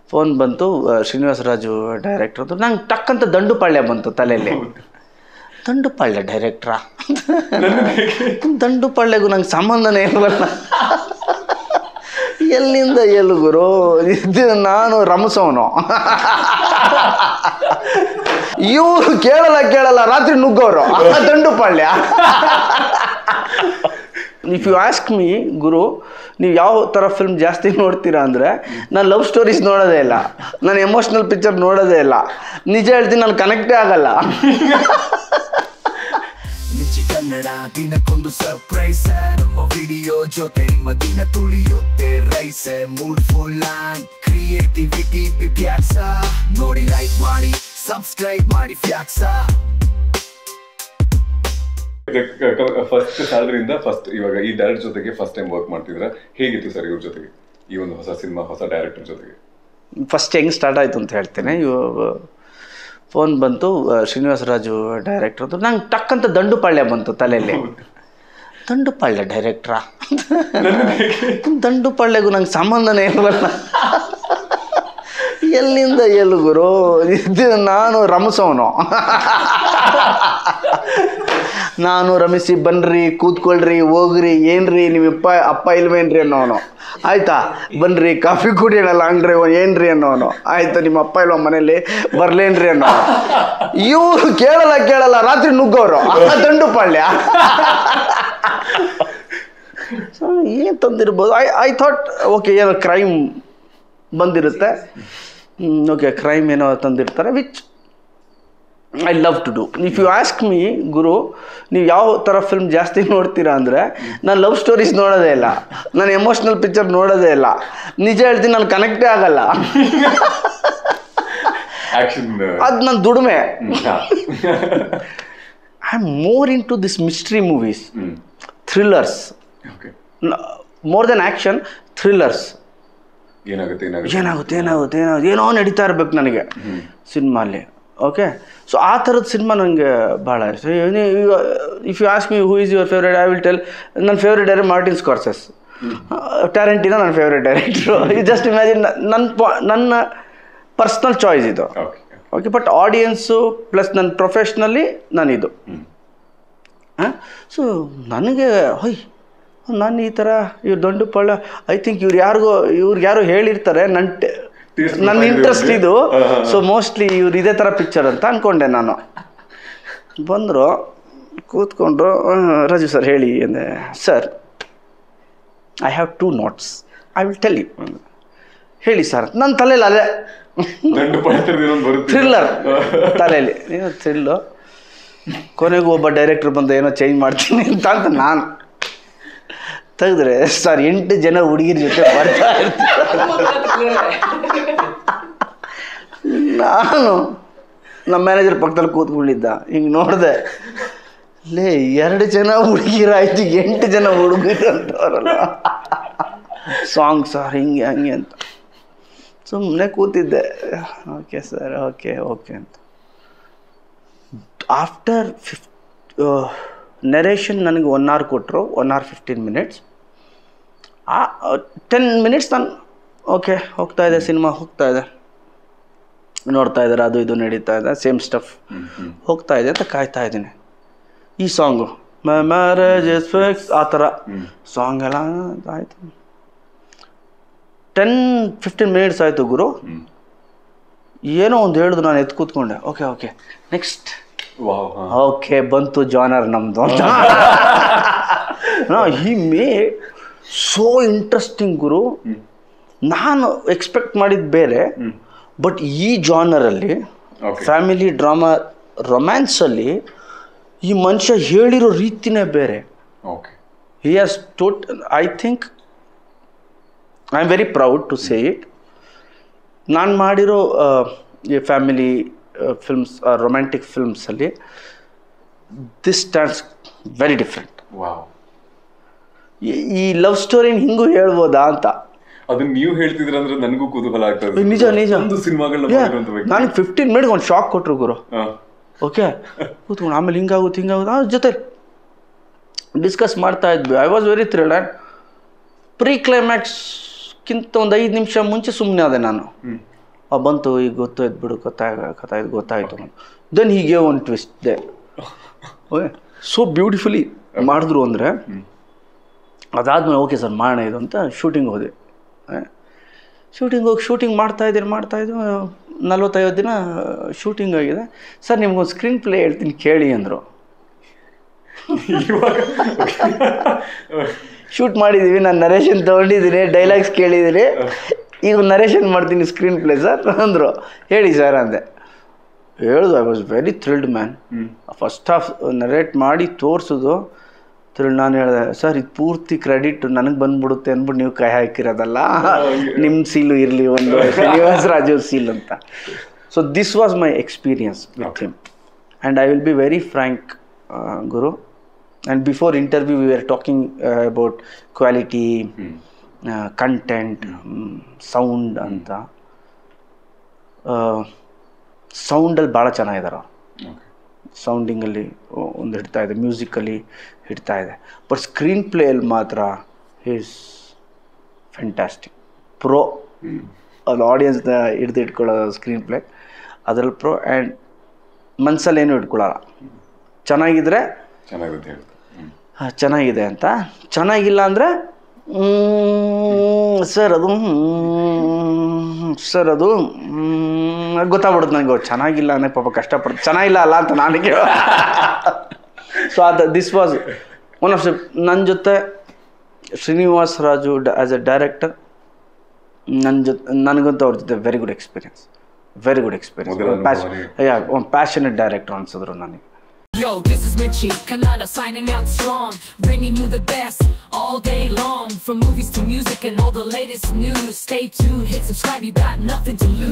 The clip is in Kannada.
ಫೋನ್ ಬಂತು ಆ, ಶ್ರೀನಿವಾಸ ರಾಜು ಡೈರೆಕ್ಟ್ರದ್ದು ನಂಗೆ ಟಕ್ಕಂತ ದಂಡುಪಾಳ್ಯ ಬಂತು ತಲೆಯಲ್ಲಿ ದಂಡುಪಾಳ್ಯ ಡೈರೆಕ್ಟ್ರಾ ದಂಡುಪಾಳ್ಯಗೂ ನಂಗೆ ಸಂಬಂಧನೇ ಇಲ್ವಲ್ಲ ಎಲ್ಲಿಂದ ಎಲ್ಲಿ ಗುರು ಇದು ನಾನು ರಮಸವನು ಇವರು ಕೇಳಲ್ಲ ಕೇಳಲ್ಲ ರಾತ್ರಿ ನುಗ್ಗೋರು Dandupalya if you ask me ಗುರು ನೀವು ಯಾವ ಥರ ಫಿಲ್ಮ್ ಜಾಸ್ತಿ ನೋಡ್ತೀರಾ ಅಂದರೆ ನಾನು ಲವ್ ಸ್ಟೋರೀಸ್ ನೋಡೋದೇ ಇಲ್ಲ ನಾನು ಎಮೋಷ್ನಲ್ ಪಿಕ್ಚರ್ ನೋಡೋದೇ ಇಲ್ಲ ನಿಜ ಹೇಳ್ತೀನಿ ನಾನು ಕನೆಕ್ಟೇ ಆಗಲ್ಲ ಮಿಂಚಿ ಕನ್ನಡ ದಿನಕ್ಕೊಂದು ಸರ್ಪ್ರೈಸ್ ನಮ್ಮ ವಿಡಿಯೋ ಜೊತೆ ನಿಮ್ಮ ದಿನ ತುಳಿಯುತ್ತೆ rise mood full creativity packs ನೋಡಿ ಲೈಕ್ ಮಾಡಿ ಸಬ್ಸ್ಕ್ರೈಬ್ ಮಾಡಿ ಫ್ಯಾಕ್ಸ ಫಸ್ಟ್ ಸ್ಯಾಲರಿಯಿಂದ ಫಸ್ಟ್ ಇವಾಗ ಈ ಡೈರೆಕ್ಟರ್ ಜೊತೆಗೆ ಫಸ್ಟ್ ಟೈಮ್ ವರ್ಕ್ ಮಾಡ್ತಿದ್ರ ಹೇಗಿತ್ತು ಸರ್ ಇವ್ರ ಜೊತೆಗೆ ಈ ಒಂದು ಹೊಸ ಸಿನಿಮಾ ಹೊಸ ಡೈರೆಕ್ಟರ್ ಜೊತೆಗೆ ಫಸ್ಟ್ ಹೆಂಗೆ ಸ್ಟಾರ್ಟ್ ಆಯಿತು ಅಂತ ಹೇಳ್ತೇನೆ ಇವಾಗ ಫೋನ್ ಬಂತು ಆ, ಶ್ರೀನಿವಾಸ ರಾಜು ಡೈರೆಕ್ಟ್ರದ್ದು ನಂಗೆ ಟಕ್ಕಂತ ದಂಡುಪಾಳ್ಯ ಬಂತು ತಲೆಯಲ್ಲಿ ದಂಡುಪಾಳ್ಯ ಡೈರೆಕ್ಟ್ರಾ ದಂಡುಪಾಳ್ಯಗೂ ನಂಗೆ ಸಂಬಂಧನೇ ಇಲ್ವಲ್ಲ ಎಲ್ಲಿಂದ ಎಲ್ಲಿ ಗುರು ಇದು ನಾನು ರಮಸವನು ನಾನು ರಮಿಸಿ ಬನ್ರಿ ಕೂತ್ಕೊಳ್ರಿ ಹೋಗ್ರಿ ಏನ್ರಿ ನಿಮ್ಮ ಅಪ್ಪ ಅಪ್ಪ ಇಲ್ವೇನ್ರಿ ಅನ್ನೋನು ಆಯ್ತಾ ಬನ್ರಿ ಕಾಫಿ ಕುಡಿಯೋಣಲ್ಲ ಅಂಗ್ರಿ ಏನ್ರಿ ಅನ್ನೋನು ಆಯ್ತಾ ನಿಮ್ಮ ಅಪ್ಪ ಇಲ್ವ ಮನೇಲಿ ಬರ್ಲೇನ್ರಿ ಅನ್ನೋನು ಇವರು ಕೇಳಲ್ಲ ಕೇಳಲ್ಲ ರಾತ್ರಿ ನುಗ್ಗೋರು ದಂಡುಪಾಳ್ಯ ಏನು ತಂದಿರ್ಬೋದು ಐ ಐ ಥಾಟ್ ಓಕೆ ಏನೋ ಕ್ರೈಮ್ ಬಂದಿರುತ್ತೆ ಓಕೆ ಕ್ರೈಮ್ ಏನೋ ತಂದಿರ್ತಾರೆ which I love to do if you ask me ಗುರು ನೀವು ಯಾವ ಥರ ಫಿಲ್ಮ್ ಜಾಸ್ತಿ ನೋಡ್ತೀರಾ ಅಂದರೆ ನಾನು ಲವ್ ಸ್ಟೋರೀಸ್ ನೋಡೋದೇ ಇಲ್ಲ ನಾನು ಎಮೋಷ್ನಲ್ ಪಿಕ್ಚರ್ ನೋಡೋದೇ ಇಲ್ಲ ನಿಜ ಹೇಳ್ತೀನಿ ನಾನು ಕನೆಕ್ಟೇ ಆಗಲ್ಲ ಆಕ್ಷನ್ ಅದು ನನ್ನ ದುಡಿಮೆ I am more into this mystery movies thrillers okay more than action thrillers ಏನಾಗುತ್ತೆ ಏನಾಗುತ್ತೆ ಏನಾಗುತ್ತೆ ಏನಾಗುತ್ತೆ ಏನಾಗುತ್ತೆ ಏನೋ ನಡೀತಾ ಇರ್ಬೇಕು ನನಗೆ ಸಿನಿಮಾಲಿ ಓಕೆ ಸೊ ಆ ಥರದ ಸಿನಿಮಾ ನನಗೆ ಭಾಳ ಇಷ್ಟ if you ask me who is your favourite I will tell ನನ್ನ favourite director Martin Scorsese Tarantino ನನ್ನ ಫೇವ್ರೇಟ್ ಡೈರೆಕ್ಟ್ರು ಇದು ಜಸ್ಟ್ ಇಮ್ಯಾಜಿನ್ ನನ್ನ ಪ- ನನ್ನ ಪರ್ಸ್ನಲ್ ಚಾಯ್ಸ್ ಇದು okay okay but audience plus ನನ್ನ ಪ್ರೊಫೆಷ್ನಲ್ಲಿ ನಾನಿದು ಸೊ ನನಗೆ ಹೊಯ್ ನಾನು ಈ ಥರ ಇವ್ರು ದೊಡ್ಡ ಪಳ್ಳ ಐ ಥಿಂಕ್ ಇವ್ರು ಯಾರಿಗೋ ಇವ್ರಿಗೆ ಯಾರೋ ಹೇಳಿರ್ತಾರೆ ನನ್ನ ಟೆ- Taste ನನ್ನ profile ಇಂಟ್ರೆಸ್ಟ್ ಇವ್ರಿಗೆ. ಇದು ಹಾ, ಹಾ, ಹಾ. ಸೊ ಮೋಸ್ಟ್ಲಿ ಇವ್ರು ಇದೇ ಥರ ಪಿಕ್ಚರ್ ಅಂತ ಅಂದ್ಕೊಂಡೆ ನಾನು ಬಂದರು ಕೂತ್ಕೊಂಡ್ರು ಆ, ರಾಜು ಸರ್ ಹೇಳಿ ಅಂದೆ sir I have two notes I will tell you ಹೇಳಿ ಸರ್ ನನ್ನ ತಲೆಯಲ್ಲಿ ಅದೇ ದಂಡು ಪಡ್ತಿರೋದು ಇನ್ನೊಂದು ಬರುತ್ತೆ ಥ್ರಿಲ್ಲರ್ ತಲೆಯಲ್ಲಿ ಏನೋ ಥ್ರಿಲ್ಲು ಕೊನೆಗೂ ಒಬ್ಬ ಡೈರೆಕ್ಟ್ರ್ ಬಂದು ಏನೋ ಚೇಂಜ್ ಮಾಡ್ತೀನಿ ಅಂತ ಅಂತ ನಾನು ತೆಗೆದ್ರೆ ಸರ್ ಎಂಟು ಜನ ಹುಡುಗಿರ ಜೊತೆ ಬರ್ತಾ ಇರ್ತಾರೆ ನಾನು ನಮ್ಮ ಮ್ಯಾನೇಜರ್ ಪಕ್ಕದಲ್ಲಿ ಕೂತ್ಕೊಂಡಿದ್ದ ಹಿಂಗೆ ನೋಡಿದೆ ಲೇ ಎರಡು ಜನ ಹುಡುಗಿರಾಯ್ತು ಎಂಟು ಜನ ಹುಡುಗಿರು ಅಂತವರಲ್ಲ ಸಾಂಗ್ ಸರ್ ಹಿಂಗೆ ಹಂಗೆ ಅಂತ ಸುಮ್ಮನೆ ಕೂತಿದ್ದೆ ಓಕೆ ಸರ್ ಓಕೆ ಓಕೆ ಅಂತ ಆಫ್ಟರ್ ಫಿಫ್ ನೆರೇಷನ್ ನನಗೆ ಒನ್ ಅವರ್ ಕೊಟ್ಟರು ಒನ್ ಅವರ್ ಫಿಫ್ಟೀನ್ ಮಿನಿಟ್ಸ್ ಆ ಟೆನ್ ಮಿನಿಟ್ಸ್ ನಾನು ಓಕೆ ಹೋಗ್ತಾ ಇದೆ ಸಿನಿಮಾ ಹೋಗ್ತಾ ಇದೆ ನೋಡ್ತಾ ಇದ್ದಾರೆ ಅದು ಇದು ನಡೀತಾ ಇದೆ ಸೇಮ್ ಸ್ಟಫ್ ಹೋಗ್ತಾ ಇದೆ ಅಂತ ಕಾಯ್ತಾ ಇದ್ದೀನಿ ಈ ಸಾಂಗು ಮ್ಯಾರೇಜ್ ಫಿಕ್ಸ್ ಆ ಥರ ಸಾಂಗ್ ಎಲ್ಲ ಆಯಿತು ಟೆನ್ ಫಿಫ್ಟೀನ್ ಮಿನಿಟ್ಸ್ ಆಯಿತು ಗುರು ಏನೋ ಒಂದು ಹೇಳಿದ್ರು ನಾನು ಎದ್ದು ಕೂತ್ಕೊಂಡೆ ಓಕೆ ಓಕೆ ನೆಕ್ಸ್ಟ್ ವಾವ್ ಹಾ ಓಕೆ ಬಂತು ಜಾನರ್ ನಮ್ಮದು ಅಂತ ಹಿ ಮೇ ಸೋ ಇಂಟ್ರೆಸ್ಟಿಂಗ್ ಗುರು ನಾನು ಎಕ್ಸ್ಪೆಕ್ಟ್ ಮಾಡಿದ್ದು ಬೇರೆ ಬಟ್ ಈ ಜಾನರಲ್ಲಿ Okay. ಫ್ಯಾಮಿಲಿ ಡ್ರಾಮಾ ರೊಮ್ಯಾನ್ಸಲ್ಲಿ ಈ ಮನುಷ್ಯ ಹೇಳಿರೋ ರೀತಿನೇ ಬೇರೆ okay he has taught I think I am very proud to say it ನಾನು ಮಾಡಿರೋ ಈ ಫ್ಯಾಮಿಲಿ ಫಿಲ್ಮ್ಸ್ ರೊಮ್ಯಾಂಟಿಕ್ ಫಿಲ್ಮ್ಸಲ್ಲಿ this stands very different wow ಈ ಲವ್ ಸ್ಟೋರಿನ ಹಿಂಗೂ ಹೇಳ್ಬೋದಾ ಅಂತ ಅದನ್ನ ನೀವು ಹೇಳ್ತಿದ್ರ ಅಂದ್ರೆ ನನಗೂ ಕುತೂಹಲ ಆಗ್ತದೆ ನಿಜ ನಿಜ ಒಂದು ಸಿನಿಮಾಗಳನ್ನ ಮಾಡಿರುವಂತ ವ್ಯಕ್ತಿ ನನಗೆ ಫಿಫ್ಟೀನ್ ಮಿನಿಟ್ ಒಂದು ಶಾಕ್ ಕೊಟ್ಟರು ಗುರು ಹಾ. ಓಕೆ ಕೂತ್ಕೊಂಡು ಆಮೇಲೆ ಹಿಂಗಾಗುತ್ತೆ ಹಿಂಗಾಗುತ್ತೆ ಅವ್ರ ಜೊತೆ ಡಿಸ್ಕಸ್ ಮಾಡ್ತಾ ಇದ್ವಿ I was very thrilled and pre ಕ್ಲೈಮ್ಯಾಕ್ಸ್ಗಿಂತ ಒಂದು ಐದು ನಿಮಿಷ ಮುಂಚೆ ಸುಮ್ಮನೆ ಅದೇ ನಾನು ಆ ಬಂತು ಈಗ ಗೊತ್ತಾಯ್ತು ಬಿಡು ಗೊತ್ತಾಗ ಗೊತ್ತಾಯ್ತು ಗೊತ್ತಾಯ್ತು ದೆನ್ ಹೀಗೆ ಒಂದು ಟ್ವಿಸ್ಟ್ ದೆ ಓಕೆ ಸೊ ಬ್ಯೂಟಿಫುಲಿ ಮಾಡಿದ್ರು ಅಂದರೆ ಅದಾದ್ಮೇಲೆ ಓಕೆ ಸರ್ ಮಾಡೋಣ ಇದು ಅಂತ ಶೂಟಿಂಗ್ ಹೋದೆ ಶೂಟಿಂಗ್ ಹೋಗಿ ಶೂಟಿಂಗ್ ಮಾಡ್ತಾ ಇದ್ದೀನಿ ಮಾಡ್ತಾ ಇದ್ದು ನಲ್ವತ್ತೈವತ್ತು ದಿನ ಶೂಟಿಂಗ್ ಆಗಿದೆ ಸರ್ ನಿಮ್ಗೊಂದು ಸ್ಕ್ರೀನ್ ಪ್ಲೇ ಹೇಳ್ತೀನಿ ಕೇಳಿ ಅಂದರು ಶೂಟ್ ಮಾಡಿದ್ದೀವಿ ನಾನು ನರೇಶನ್ ತೊಗೊಂಡಿದ್ದೀನಿ ಡೈಲಾಗ್ಸ್ ಕೇಳಿದ್ದೀನಿ ಈಗ ನರೇಶನ್ ಮಾಡ್ತೀನಿ ಸ್ಕ್ರೀನ್ ಪ್ಲೇ ಸರ್ ಅಂದರು ಹೇಳಿ ಸರ್ ಅಂದೆ ಹೇಳ್ದು I was very thrilled man first half narrate ಮಾಡಿ ತೋರಿಸೋದು ತಿರುಳ್ ನಾನು ಹೇಳಿದೆ ಸರ್ ಇದು ಪೂರ್ತಿ ಕ್ರೆಡಿಟ್ ನನಗೆ ಬಂದ್ಬಿಡುತ್ತೆ ಅಂದ್ಬಿಟ್ಟು ನೀವು ಕೈ ಹಾಕಿರೋದಲ್ಲ ನಿಮ್ಮ ಸೀಲು ಇರಲಿ ಒಂದು ಶ್ರೀನಿವಾಸ ರಾಜು ಸೀಲ್ ಅಂತ so this was my experience with him and I will be very frank ಗುರು and before interview we are talking about quality content sound ಅಂತ ಸೌಂಡಲ್ಲಿ ಭಾಳ ಚೆನ್ನಾಗಿದ್ದಾರೆ ಅವ್ರು ಓಕೆ ಸೌಂಡಿಂಗಲ್ಲಿ ಒಂದು ಹಿಡ್ತಾ ಇದೆ ಮ್ಯೂಸಿಕಲ್ಲಿ ಹಿಡ್ತಾ ಇದೆ ಬಟ್ ಸ್ಕ್ರೀನ್ ಪ್ಲೇಯಲ್ಲಿ ಮಾತ್ರ ಈಸ್ ಫ್ಯಾಂಟಾಸ್ಟಿಕ್ ಪ್ರೋ ಅದು ಆಡಿಯನ್ಸ್ನ ಹಿಡ್ದು ಇಟ್ಕೊಳ್ಳೋದು ಸ್ಕ್ರೀನ್ ಪ್ಲೇ ಅದ್ರಲ್ಲಿ ಪ್ರೋ ಆ್ಯಂಡ್ ಮನ್ಸಲ್ಲಿ ಏನು ಇಟ್ಕೊಳ್ಳಲ್ಲ ಚೆನ್ನಾಗಿದ್ರೆ ಚೆನ್ನಾಗಿರುತ್ತೆ ಹೇಳ್ತಾರೆ ಹ್ಮ್. ಆ, ಚೆನ್ನಾಗಿದೆ ಅಂತ ಚೆನ್ನಾಗಿಲ್ಲ ಅಂದರೆ ಸರ್ ಅದು ಸರ್ ಅದು ಮ್, ಗೊತ್ತಾಗ್ಬಿಡುತ್ತೆ ನನಗೆ ಅವ್ರು ಚೆನ್ನಾಗಿಲ್ಲ ಅಂದರೆ ಪಾಪ ಕಷ್ಟಪಡ್ತು ಚೆನ್ನಾಗಿಲ್ಲ ಅಲ್ಲ ಅಂತ ನಾನು ಕೇಳ ಸೊ ಅದು this was one of the ನನ್ನ ಜೊತೆ Srinivas Raju as a director ನನ್ನ ಜೊತೆ ನನಗಂತೂ ಅವ್ರ ಜೊತೆ very good experience very good experience ಮೊದಲ ಪ್ಯಾಶ್ ಅನುಭವನೇ. ಯಾ ಒಂದು ಪ್ಯಾಷನೆಟ್ ಡೈರೆಕ್ಟರ್ ಅನ್ಸಿದ್ರು ನನಗೆ Yo, this is Richie, Canada signing out strong, bringing you the best all day long. From movies to music and all the latest news. Stay tuned, hit subscribe, you got nothing to lose.